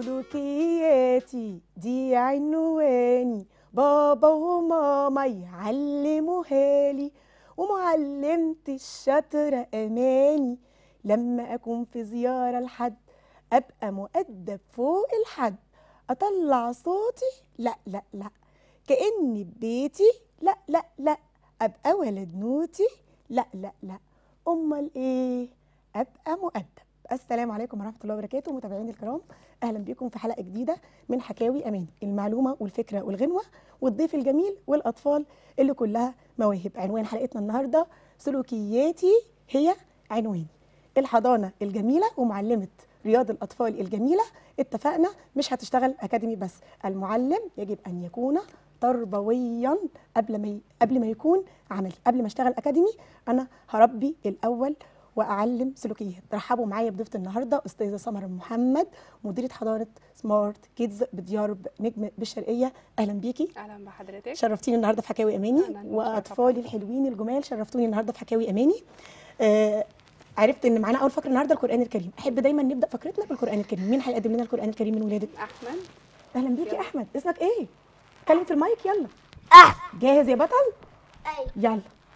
سلوكياتي دي عنواني بابا وماما يعلموها لي ومعلمتي الشاطرة أماني لما أكون في زيارة لحد أبقى مؤدب فوق الحد أطلع صوتي لا لا لا كأني ببيتي لا لا لا أبقى ولد نوتي لا لا لا أمال إيه أبقى مؤدب السلام عليكم ورحمة الله وبركاته متابعيني الكرام أهلا بكم في حلقة جديدة من حكاوي أماني المعلومة والفكرة والغنوة والضيف الجميل والأطفال اللي كلها مواهب عنوان حلقتنا النهاردة سلوكياتي هي عنواني الحضانة الجميلة ومعلمة رياض الأطفال الجميلة اتفقنا مش هتشتغل أكاديمي بس المعلم يجب أن يكون تربويا قبل ما ي... قبل ما يكون عملي قبل ما اشتغل اكاديمي انا هربي الاول واعلم سلوكيات رحبوا معايا بضيفه النهارده استاذه سمر محمد مديره حضانه سمارت كيدز بديار نجم بالشرقيه اهلا بيكي اهلا بحضرتك شرفتيني النهارده في حكاوي اماني أهلاً بيك، واطفالي الحلوين الجمال شرفتوني النهارده في حكاوي اماني آه عرفت ان معانا اول فقره النهارده القران الكريم احب دايما نبدا فقرتنا بالقران الكريم مين هيقدم لنا القران الكريم من ولادك احمد اهلا بيكي يلا. احمد اسمك ايه اتكلم في المايك يلا أه. جاهز يا بطل أيوة. يلا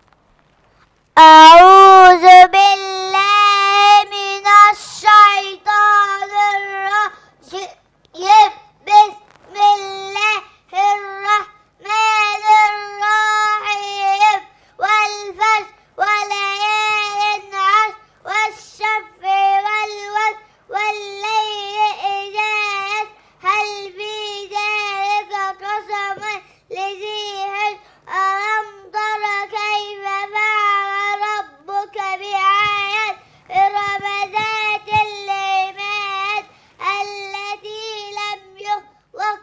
أعوذ بالله من الشيطان الرجيم بسم الله الرحمن الرحيم والفجر وليال عشر والشفع والوتر والليل إذا يسر هل في ذلك قسم لذي حجر ألم تر كيف فعل ربك بعاد إرم ذات العماد التي لم يخلق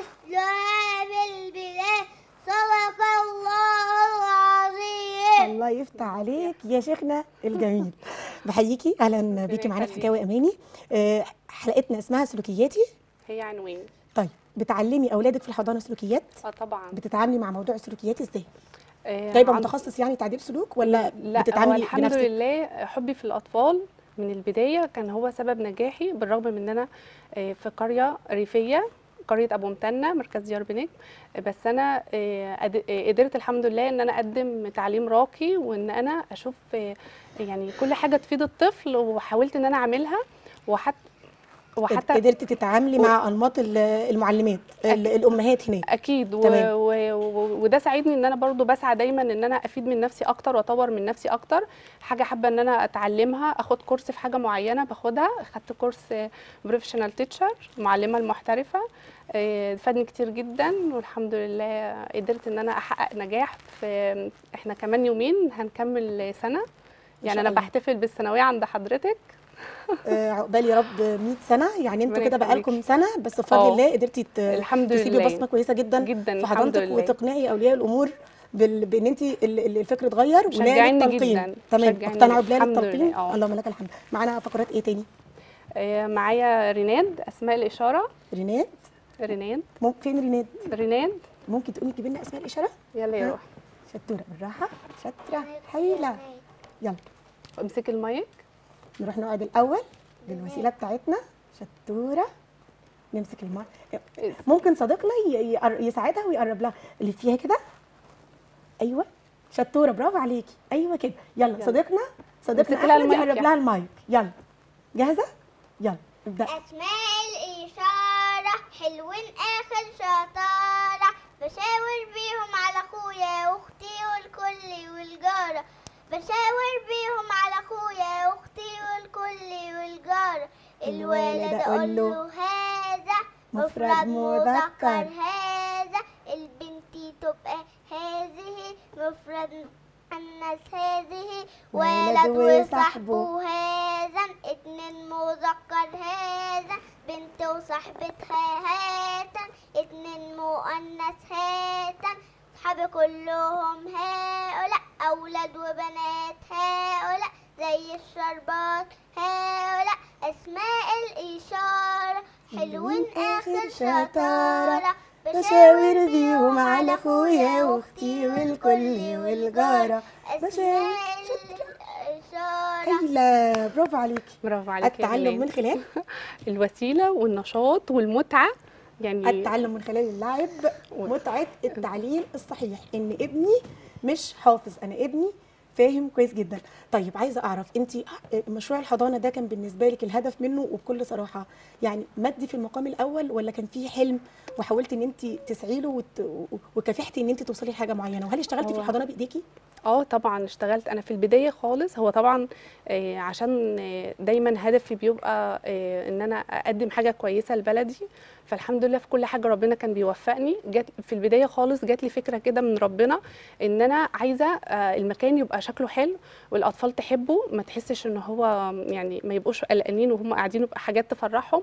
مثلها في البلاد صدق الله العظيم الله يفتح عليك يا شيخنا الجميل بحييكي اهلا بيكي معانا في يخليك. حكاوي اماني آه، حلقتنا اسمها سلوكياتي هي عنوان طيب بتعلمي اولادك في الحضانه سلوكيات اه طبعا بتتعاملي مع موضوع السلوكيات ازاي آه، جايبه عن- متخصص يعني تعديل سلوك ولا لا هو بتتعاملي الحمد بنفسك لله حبي في الاطفال من البدايه كان هو سبب نجاحي بالرغم من ان انا آه، في قريه ريفيه قريه ابو متنه مركز ديار بنجم آه، بس انا آه، قد- آه، قدرت الحمد لله ان انا اقدم تعليم راقي وان انا اشوف آه، يعني كل حاجه تفيد الطفل وحاولت ان انا اعملها وحتى وحتى قدرتي تتعاملي مع انماط ال- المعلمات ال- الامهات هناك اكيد و... تمام. و... و... وده ساعدني ان انا برضو بسعى دايما ان انا افيد من نفسي اكتر واطور من نفسي اكتر حاجه حابه ان انا اتعلمها اخد كورس في حاجه معينه باخدها اخدت كورس بروفيشنال تيتشر المعلمه المحترفه آه، فادني كتير جدا والحمد لله قدرت ان انا احقق نجاح في احنا كمان يومين هنكمل سنه يعني انا الله. بحتفل بالثانويه عند حضرتك آه، عقبال يا رب 100 سنه يعني انتوا ربنا كده بقالكم يخليكي. سنه بس بفضل آه. الله قدرتي ت- الحمد تسيبي لله بصمه كويسه جدا جدا في الحمد حضانتك لله وتقنعي اولياء الامور بال... بان انت ال- ال- الفكر اتغير مشجعيني التلقين جداً. تمام مشجعيني. اقتنعوا بلال الحمد التلقين لله، آه. اللهم لك الحمد معانا فقرات ايه تاني آه، معايا ريناد اسماء الاشاره ريناد ريناد ممكن فين ريناد ريناد ممكن تقولي تجيبي لنا اسماء الاشاره يلا يا ها؟ روح شطوره بالراحه شاطره هايله يلا امسكي المايك نروح نقعد الاول بالوسيله بتاعتنا شطوره نمسك الماء ممكن صديقنا ي- يقر- يساعدها ويقرب لها اللي فيها كده ايوه شطوره برافو عليكي ايوه كده يلا, يلا. صديقنا صديقنا امسكي لها احمد المايك يقرب يا لها المايك يلا جاهزه يلا ابدا أسماء الإشارة حلوين آخر شطارة بشاور بيهم على أخويا وأختي والكل والجارة بشاور بيهم على أخويا وأختي والكل والجارة الولد أقول له هذا مفرد مذكر هذا البنت تبقى هذه مفرد مؤنث هذه ولد ولد وصاحبه. وصاحبه هذا اتنين مذكر هذا بنت وصاحبتها هاتا اتنين مؤنث هاتا صحابي كلهم هؤلاء أولاد وبنات هؤلاء زي الشربات هؤلاء أسماء الإشارة حلوين آخر شطارة بشاور بيهم على اخويا واختي والكل والجاره بشاور أسماء الإشارة هايله برافو عليكي برافو عليكي يا التعلم إيمان. من خلال الوسيله والنشاط والمتعه يعني التعلم من خلال اللعب و- متعه التعليم الصحيح ان ابني مش حافظ انا ابني فاهم كويس جدا طيب عايزه اعرف انت مشروع الحضانه ده كان بالنسبه لك الهدف منه وبكل صراحه يعني مادي في المقام الاول ولا كان فيه حلم وحاولتي ان انت تسعي له وت... وكافحتي ان انت توصلي لحاجه معينه وهل اشتغلتي في هو- الحضانه بايديكي اه طبعا اشتغلت انا في البدايه خالص هو طبعا آه، عشان آه، دايما هدفي بيبقى آه، ان انا اقدم حاجه كويسه لبلدي فالحمد لله في كل حاجه ربنا كان بيوفقني جات في البدايه خالص جات لي فكره كده من ربنا ان انا عايزه آه، المكان يبقى شكله حلو والاطفال تحبه ما تحسش ان هو يعني ما يبقوش قلقانين وهم قاعدين يبقى حاجات تفرحهم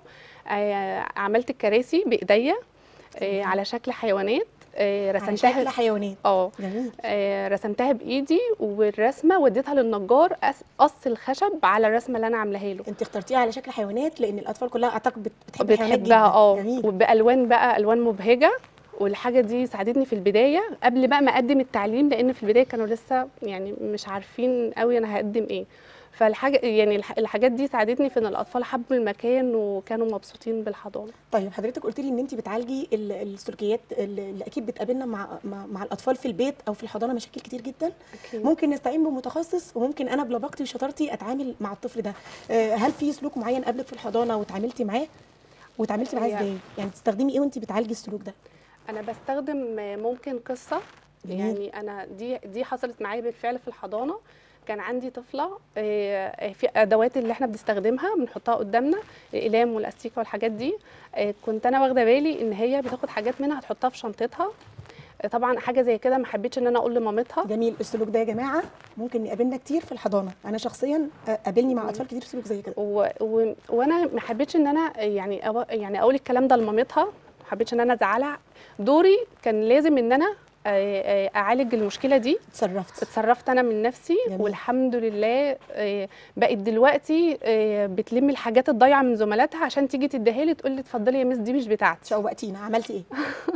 آه، عملت الكراسي بايديا آه، على شكل حيوانات آه، على رسمتها شكل حيوانات اه جميل آه، رسمتها بايدي والرسمه وديتها للنجار قص- قص الخشب على الرسمه اللي انا عاملاها له انت اخترتيها على شكل حيوانات لان الاطفال كلها اعتقد بت- بتحب الحيوانات جدا بتحبها اه جميل وبالوان بقى الوان مبهجه والحاجه دي ساعدتني في البدايه قبل بقى ما اقدم التعليم لان في البدايه كانوا لسه يعني مش عارفين قوي انا هقدم ايه فالحاجه يعني الح- الحاجات دي ساعدتني في ان الاطفال حبوا المكان وكانوا مبسوطين بالحضانه طيب حضرتك قلت لي ان انت بتعالجي ال- السلوكيات اللي اللي اكيد بتقابلنا مع, مع مع الاطفال في البيت او في الحضانه مشاكل كتير جدا أكيد. ممكن نستعين بمتخصص وممكن انا بلباقتي وشطارتي اتعامل مع الطفل ده آه، هل في سلوك معين قابلك في الحضانه وتعاملتي معاه وتعاملتي معاه هي- ازاي يعني تستخدمي ايه وانت بتعالجي السلوك ده انا بستخدم ممكن قصه جميل. يعني انا دي دي حصلت معايا بالفعل في الحضانه كان عندي طفله آه، في ادوات اللي احنا بنستخدمها بنحطها قدامنا الاقلام والاستيكه والحاجات دي آه، كنت انا واخده بالي ان هي بتاخد حاجات منها هتحطها في شنطتها آه، طبعا حاجه زي كده ما حبيتش ان انا اقول لمامتها جميل السلوك ده يا جماعه ممكن يقابلنا كتير في الحضانه انا شخصيا آه، قابلني مع اطفال كتير سلوك زي كده و... و... وانا ما حبيتش ان انا يعني أو... يعني اقول الكلام ده لمامتها ما حبيتش ان انا ازعلها دوري كان لازم ان انا آه، آه، اعالج المشكله دي اتصرفت اتصرفت انا من نفسي جميل. والحمد لله آه، بقت دلوقتي آه، بتلم الحاجات الضايعه من زملاتها عشان تيجي تديها لي تقول لي اتفضلي يا مس دي مش بتاعتي شوقتينا عملتي ايه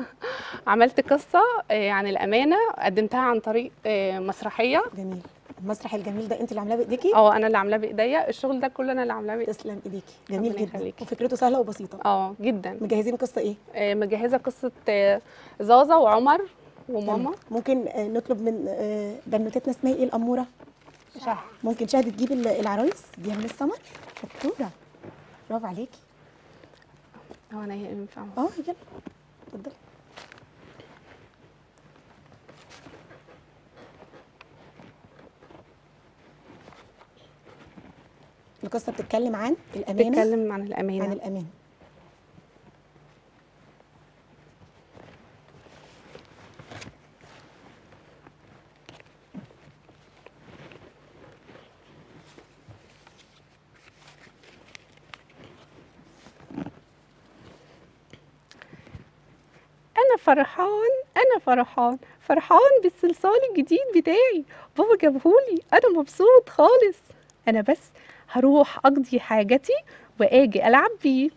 عملت قصه آه، عن الامانه قدمتها عن طريق آه، مسرحيه جميل المسرح الجميل ده انت اللي عاملاه بايديكي اه انا اللي عاملاه بايديا الشغل ده كله انا اللي عاملاه بايديا تسلم ايديكي جميل ربنا جدا يخليكي. وفكرته سهله وبسيطه اه جدا مجهزين قصه ايه آه، مجهزه قصه آه، زازا وعمر وماما تمام. ممكن آه، نطلب من آه، بنوتتنا اسمها ايه الاموره شهد ممكن شهد تجيب ال- العرايس دي من السمر شطوره برافو عليكي هو انا ينفع اه يلا اتفضلي القصه بتتكلم عن الامانه بتتكلم عن عن الامانه الامان انا فرحان انا فرحان فرحان بالصلصال الجديد بتاعي بابا جابهولي انا مبسوط خالص انا بس هروح اقضي حاجتي واجي العب بيه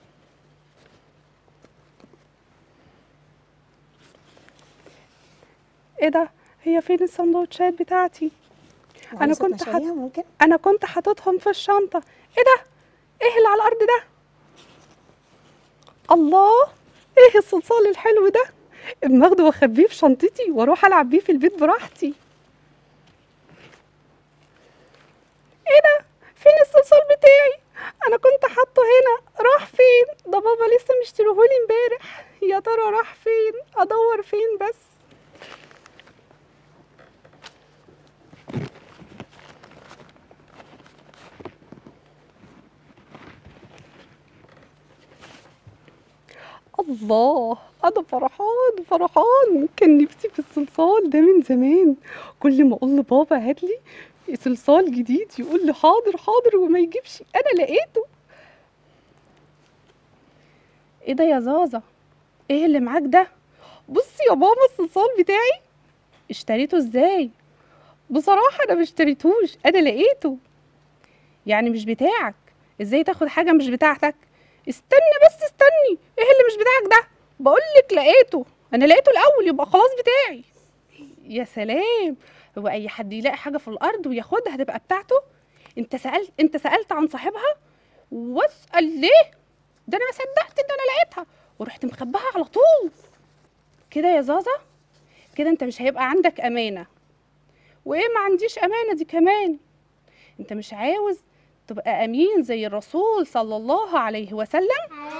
ايه ده هي فين السندوتشات بتاعتي وعلي صوت كنت حت- مشاريع ممكن انا كنت حاططهم في الشنطه ايه ده ايه اللي على الارض ده الله ايه الصلصال الحلو ده اما اخده واخبيه في شنطتي واروح العب بيه في البيت براحتي ايه ده فين الصلصال بتاعي انا كنت حاطه هنا راح فين ده بابا لسه مشتريهولي امبارح يا ترى راح فين ادور فين بس الله انا فرحان فرحان كان نفسي في الصلصال ده من زمان كل ما اقول لبابا هات لي صلصال جديد يقول لي حاضر حاضر وما يجيبش انا لقيته ايه ده يا زازا ايه اللي معاك ده بصي يا ماما الصلصال بتاعي اشتريته ازاي بصراحة انا ما اشتريتوش انا لقيته يعني مش بتاعك ازاي تاخد حاجة مش بتاعتك استني بس استني ايه اللي مش بتاعك ده بقول لك لقيته انا لقيته الاول يبقى خلاص بتاعي يا سلام هو اي حد يلاقي حاجه في الارض وياخدها هتبقى بتاعته انت سالت انت سالت عن صاحبها واسال ليه ده انا ما صدقت ان انا لقيتها ورحت مخباها على طول كده يا زازا كده انت مش هيبقى عندك امانه وايه ما عنديش امانه دي كمان انت مش عاوز تبقى امين زي الرسول صلى الله عليه وسلم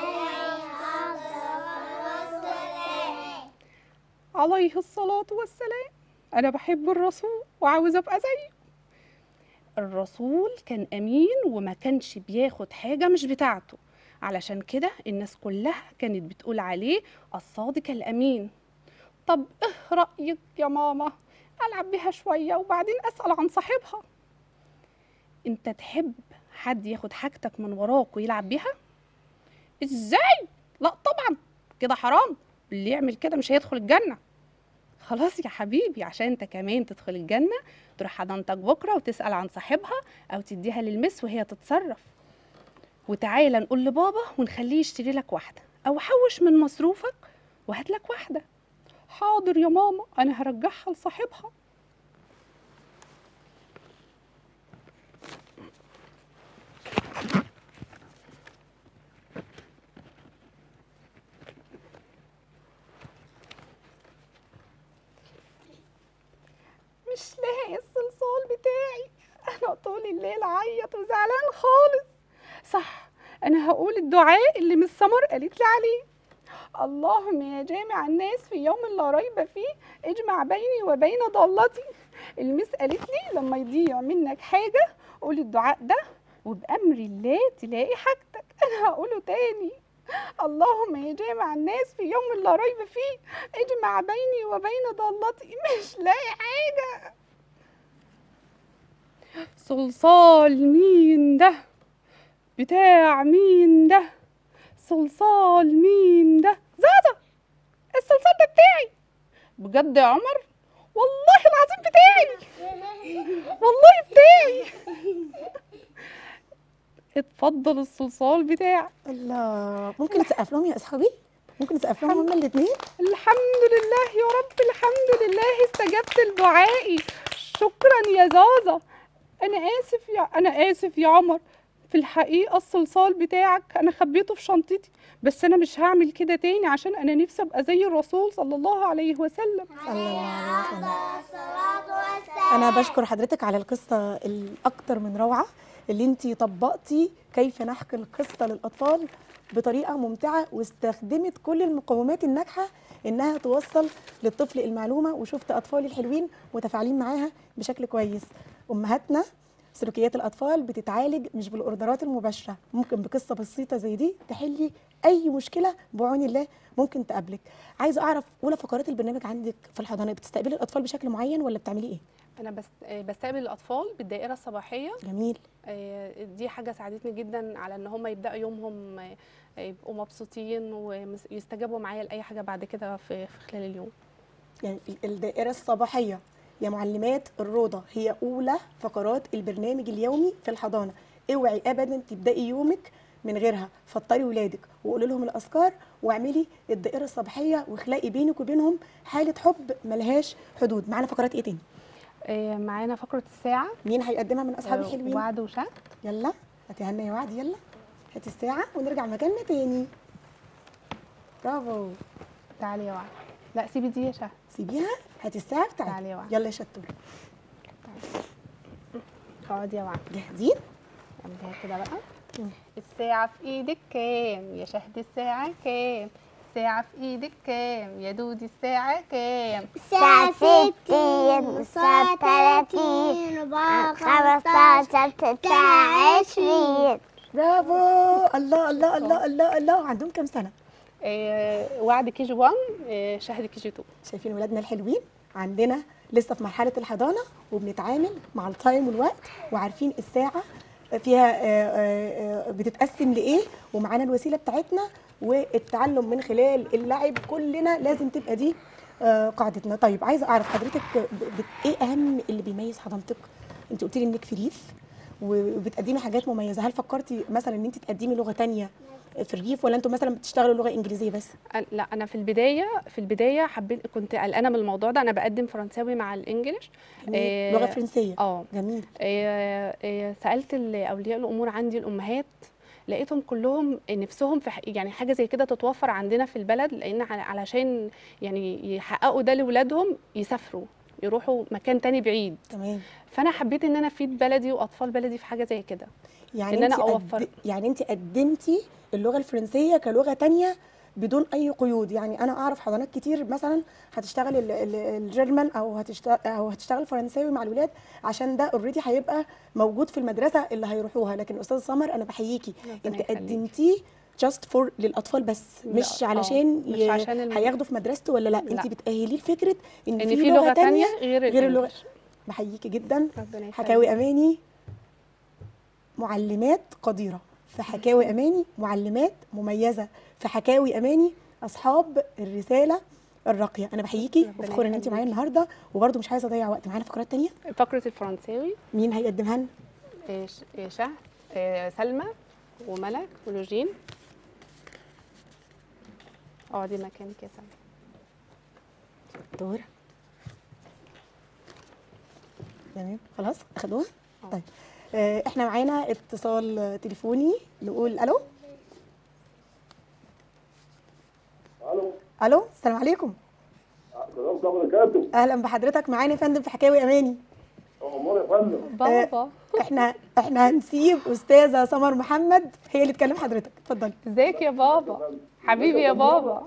عليه الصلاة والسلام أنا بحب الرسول وعاوزة أبقى زيه الرسول كان أمين وما كانش بياخد حاجة مش بتاعته علشان كده الناس كلها كانت بتقول عليه الصادق الأمين طب إيه رأيك يا ماما ألعب بيها شوية وبعدين أسأل عن صاحبها أنت تحب حد ياخد حاجتك من وراك ويلعب بيها إزاي لا طبعا كده حرام اللي يعمل كده مش هيدخل الجنة خلاص يا حبيبي عشان انت كمان تدخل الجنة تروح حضانتك بكرة وتسأل عن صاحبها أو تديها للمس وهي تتصرف وتعالى نقول لبابا ونخليه يشتري لك واحدة أو حوش من مصروفك وهات لك واحدة حاضر يا ماما أنا هرجعها لصاحبها مش لاقي الصلصال بتاعي انا طول الليل عيط وزعلان خالص صح انا هقول الدعاء اللي مس سمر قالت لي عليه اللهم يا جامع الناس في يوم لا ريب فيه اجمع بيني وبين ضالتي المس قالت لي لما يضيع منك حاجه قول الدعاء ده وبامر الله تلاقي حاجتك انا هقوله تاني اللهم يا جامع الناس في يوم لا ريب فيه اجمع بيني وبين ضالتي مش لاقي حاجة صلصال مين ده بتاع مين ده صلصال مين ده زازا الصلصال ده بتاعي بجد يا عمر والله العظيم بتاعي والله بتاعي اتفضل الصلصال بتاعك الله ممكن نسقف لهم يا اصحابي ممكن نسقف لهم هما الاثنين الحمد لله يا رب الحمد لله استجبت لدعائي شكرا يا زازا انا اسف يا انا اسف يا عمر في الحقيقه الصلصال بتاعك انا خبيته في شنطتي بس انا مش هعمل كده تاني عشان انا نفسي ابقى زي الرسول صلى الله عليه وسلم صلى الله عليه وسلم الصلاة والسلام انا بشكر حضرتك على القصه الاكثر من روعه اللي انت طبقتي كيف نحكي القصه للاطفال بطريقه ممتعه واستخدمت كل المقومات الناجحه انها توصل للطفل المعلومه وشفت اطفالي الحلوين متفاعلين معاها بشكل كويس امهاتنا سلوكيات الاطفال بتتعالج مش بالاوردرات المباشره ممكن بقصه بسيطه زي دي تحلي اي مشكله بعون الله ممكن تقابلك عايزه اعرف اولى فقرات البرنامج عندك في الحضانه بتستقبلي الاطفال بشكل معين ولا بتعملي ايه انا بس آه، بستقبل الاطفال بالدائره الصباحيه جميل آه، دي حاجه ساعدتني جدا على ان هم يبداوا يومهم آه، يبقوا مبسوطين ويستجابوا معايا لاي حاجه بعد كده في في خلال اليوم يعني ال- الدائرة الصباحية يا معلمات الروضة هي أولى فقرات البرنامج اليومي في الحضانة اوعي أبدا تبدأي يومك من غيرها فطري ولادك وقولي لهم الأذكار واعملي الدائرة الصباحية واخلقي بينك وبينهم حالة حب ملهاش حدود معانا فقرات ايه تاني آه، معانا فقره الساعه مين هيقدمها من أصحابي آه، الحلوين وعد وشهد يلا هاتي هنا يا وعد يلا هاتي الساعة ونرجع مكاننا تاني برافو تعالي يا وعد لا سيبي دي يا شهد سيبيها هاتي الساعة تعالي بتاعتك يا وعد. يلا يا شطور اقعدي يا وعد جاهزين اعمليها كده بقى الساعة في ايدك كام يا شهد الساعة كام الساعة في ايدك كام يا دودي الساعة كام الساعة ستين والساعة تلاتين وبقى خمستاشر ستة عشرين برافو الله الله الله الله الله عندهم كام سنه آه وعد كي جي 1 آه شهد كي جي 2 شايفين ولادنا الحلوين عندنا لسه في مرحله الحضانه وبنتعامل مع التايم والوقت وعارفين الساعه فيها آه، آه، آه، بتتقسم لايه ومعانا الوسيله بتاعتنا والتعلم من خلال اللعب كلنا لازم تبقى دي آه، قاعدتنا طيب عايزه اعرف حضرتك ب- ب- ايه اهم اللي بيميز حضانتك انت قلت لي انك في ريف وبتقدمي حاجات مميزه هل فكرتي مثلا ان انت تقدمي لغه تانية في الريف ولا انتوا مثلا بتشتغلوا لغه انجليزيه بس أنا- لا انا في البدايه في البدايه حبيت كنت قلقانه من الموضوع ده انا بقدم فرنساوي مع الانجليش يعني آه، لغه فرنسيه اه جميل آه، آه، سالت ال- اولياء الامور عندي الامهات لقيتهم كلهم نفسهم في ح- يعني حاجه زي كده تتوفر عندنا في البلد لان ع- علشان يعني يحققوا ده لاولادهم يسافروا يروحوا مكان تاني بعيد تمام فانا حبيت ان انا افيد بلدي واطفال بلدي في حاجه زي كده يعني إن أنا انت أوفر. قد... يعني انت قدمتي اللغه الفرنسيه كلغه تانية بدون اي قيود يعني انا اعرف حضانات كتير مثلا هتشتغل ال- ال- الجيرمان او هتشتغل او هتشتغل فرنساوي مع الولاد عشان ده اوريدي هيبقى موجود في المدرسه اللي هيروحوها لكن استاذ سمر انا بحييكي ربنا انت يخليكي. قدمتيه جاست فور للاطفال بس لا، مش آه، علشان مش ي... عشان ال- هياخدوا في مدرسته ولا لا, لا. انت بتاهليه لفكره ان, ان في في لغه تانية غير غير اللغه الإنجليش. بحييكي جدا ربنا يخليك. حكاوي اماني معلمات قديره في حكاوي اماني معلمات مميزه في حكاوي اماني اصحاب الرساله الراقيه انا بحييكي ربنا وفخوره ان انت معايا يخليكي. النهارده وبرده مش عايزه اضيع وقت معانا فقرات تانية فقره الفرنساوي مين هيقدمها لنا آه، ش- آه، شه آه، سلمى وملك ولوجين اقعدي مكانك يا سلمى دور تمام خلاص اخدوها آه. طيب آه، احنا معانا اتصال آه، تليفوني نقول الو الو الو السلام عليكم السلام عليكم وبركاته اهلا بحضرتك معانا يا فندم في حكاوي اماني امور يا فندم بابا احنا احنا هنسيب استاذه سمر محمد هي اللي تكلم حضرتك اتفضلي ازيك يا بابا حبيبي يا بابا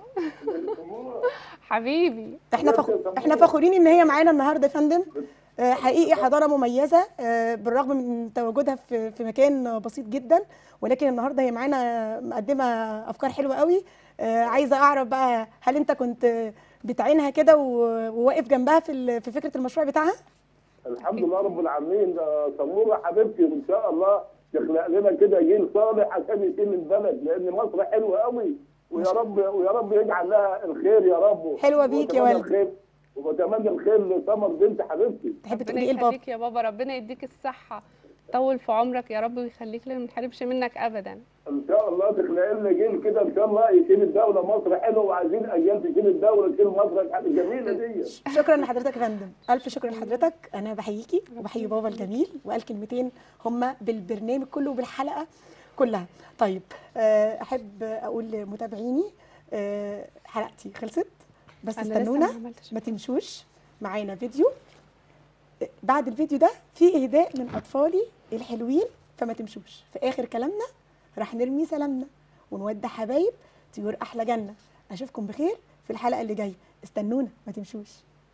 حبيبي احنا فخ... احنا فخورين ان هي معانا النهارده يا فندم آه، حقيقي حضاره مميزه آه، بالرغم من تواجدها في في مكان بسيط جدا ولكن النهارده هي معانا مقدمه افكار حلوه قوي آه، عايزه اعرف بقى هل انت كنت بتعينها كده و- وواقف جنبها في ال- في فكره المشروع بتاعها الحمد لله رب العالمين ده سموره حبيبتي وان شاء الله تخلق لنا كده جيل صالح عشان يشيل البلد لان مصر حلوه قوي ويا رب ويا رب يجعل لها الخير يا رب حلوة بيك يا وبتمنى والدي. الخير وبتمنى الخير لسمر بنت حبيبتي تحب ربنا تقولي ايه لبابا يخليك يا بابا ربنا يديك الصحة طول في عمرك يا رب ويخليك لنا ما نحرمش منك ابدا ان شاء الله تخلق لنا جيل كده ان شاء الله يشيل الدوله مصر حلوه وعايزين اجيال تشيل الدوله تشيل مصر الجميله دي شكرا لحضرتك يا فندم الف شكر لحضرتك انا بحييكي وبحيي بابا الجميل وقال كلمتين هما بالبرنامج كله وبالحلقه كلها طيب آه، احب اقول لمتابعيني آه، حلقتي خلصت بس أنا لسه استنونا ما عملتش ما تمشوش معانا فيديو آه، بعد الفيديو ده في اهداء من اطفالي الحلوين فما تمشوش في اخر كلامنا راح نرمي سلامنا ونودع حبايب طيور احلى جنه اشوفكم بخير في الحلقه اللي جايه استنونا ما تمشوش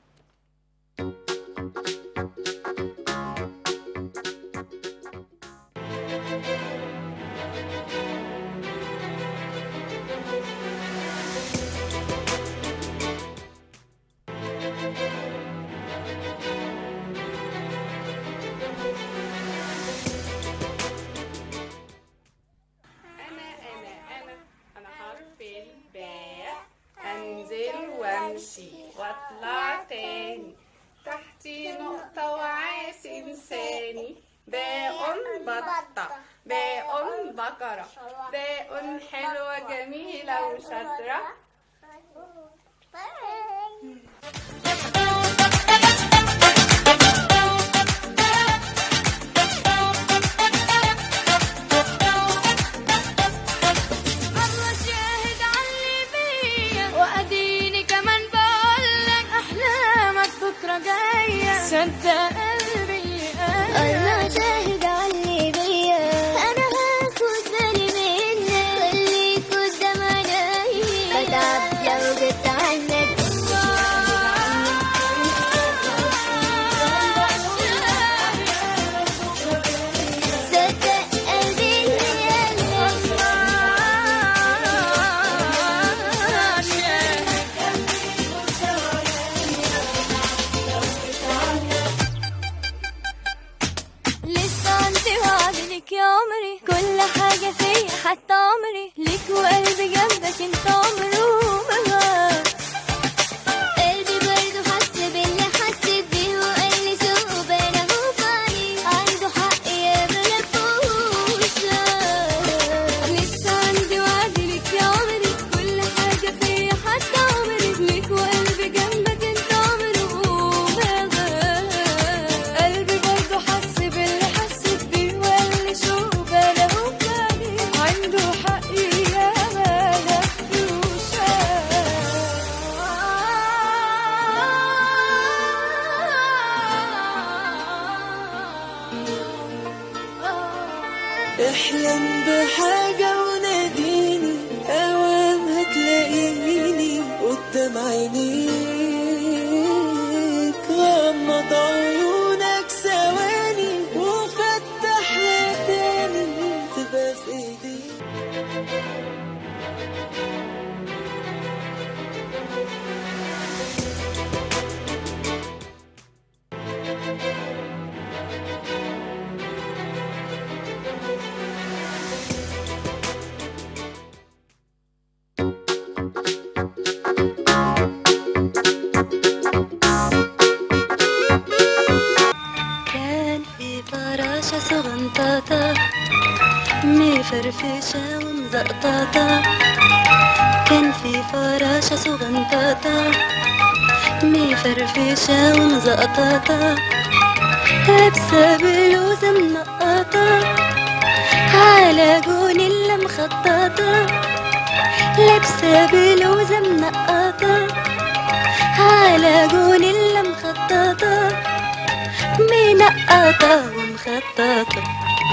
أنا أنا أنا أنا حرف الباء أنزل وأمشي وأطلع تاني تحتي نقطة وعاسم ثاني باء بطة باء بقرة باء حلوة جميلة وشاطرة الله شاهد علي بيا واديني كمان بقولك احلامك بكره جايه صدق قلبي الله شاهد علي بيا انا هاخد بالي منك خليك قدام عينيا بتعب لو جيت عنك صدق قلبي كان في فراشة صغنطاطة مفرفشة ومزقطاطة كان في فراشة صغنطاطة مفرفشة ومزقطاطة لابسة بلوزة منقطة على جونيلا مخططة لابسة بلوزة منقطة على جونيلا مخططة منقطة ومخططة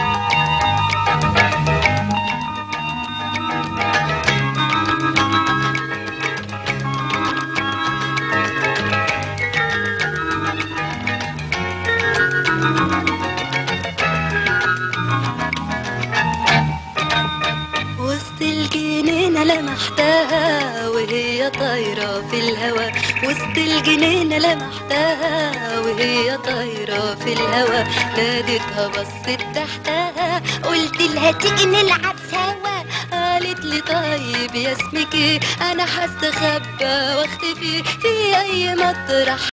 وسط الجنينة لمحتها وهي طايرة في الهوا وسط الجنينة لمحتها وهي طايرة في الهوا ناديتها بصت تحتها قلت لها تيجي نلعب سوا قالت لي طيب يا اسمك ايه انا هستخبى واختفي في اي مطرح